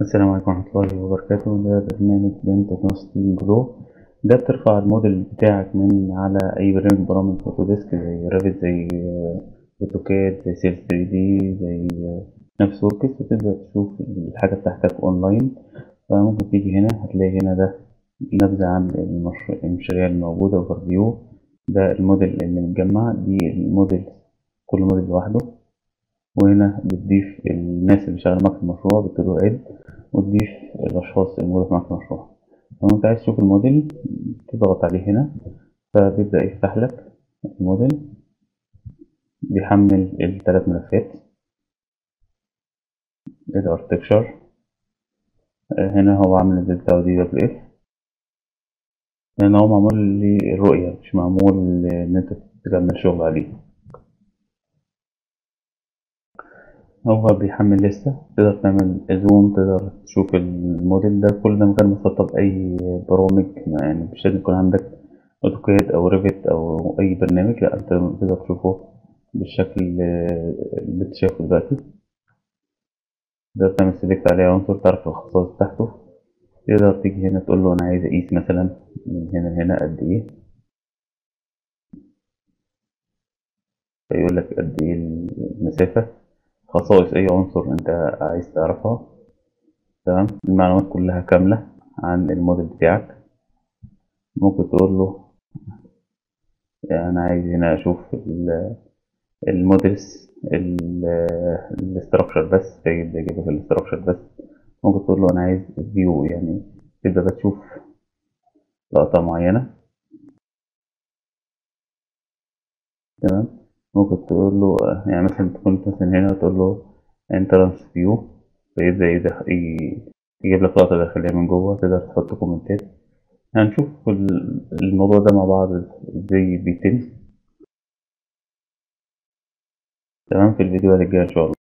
السلام عليكم ورحمة الله وبركاته ده برنامج بنت كونستين جلو ده بترفع الموديل بتاعك من على أي برنامج من برامج أوتوديسك زي رافت زي أوتوكاد زي سيل 3 دي زي نفس وركس وتبدأ تشوف الحاجة بتاعتك أونلاين فممكن تيجي هنا هتلاقي هنا ده نبذة عن المشروع المشاريع الموجودة أوفر فيو ده الموديل اللي متجمع دي الموديل كل موديل لوحده وهنا بتضيف الناس اللي شغالة معاك في المشروع بتقول اد وتضيف الأشخاص الموجودة معاك في المشروع لو أنت عايز تشوف الموديل تضغط عليه هنا فبيبدأ يفتح لك الموديل بيحمل الثلاث ملفات الارتكشر هنا هو عامل الزي بتاعه دي دبليو اف لأن هو معمول للرؤية مش معمول إن أنت تكمل شغل عليه هو بيحمل لسه تقدر تعمل زوم تقدر تشوف الموديل ده كل ده من غير ما تسطب أي برامج يعني مش لازم يكون عندك أوتوكاد أو ريفت أو أي برنامج لأ أنت تقدر تشوفه بالشكل اللي أنت شايفه دلوقتي تقدر تعمل سيلكت عليه عنصر تعرف الخصائص بتاعته تقدر تيجي هنا تقول له أنا عايز أقيس مثلا من هنا لهنا قد إيه فيقول لك قد إيه المسافة خصائص أي عنصر أنت عايز تعرفها تمام المعلومات كلها كاملة عن الموديل بتاعك ممكن تقول له أنا عايز هنا أشوف الموديلز الاستراكشر بس فيجيب يجيب لك الاستراكشر بس ممكن تقول له أنا عايز فيو يعني تبدأ بتشوف لقطة معينة تمام ممكن تقول له يعني مثلا تكون مثلا هنا تقول له انترانس فيو فيبدأ يجيب لك لقطة داخلية من جوه تقدر تحط كومنتات هنشوف الموضوع ده مع بعض ازاي بيتم تمام في الفيديوهات الجاية ان شاء الله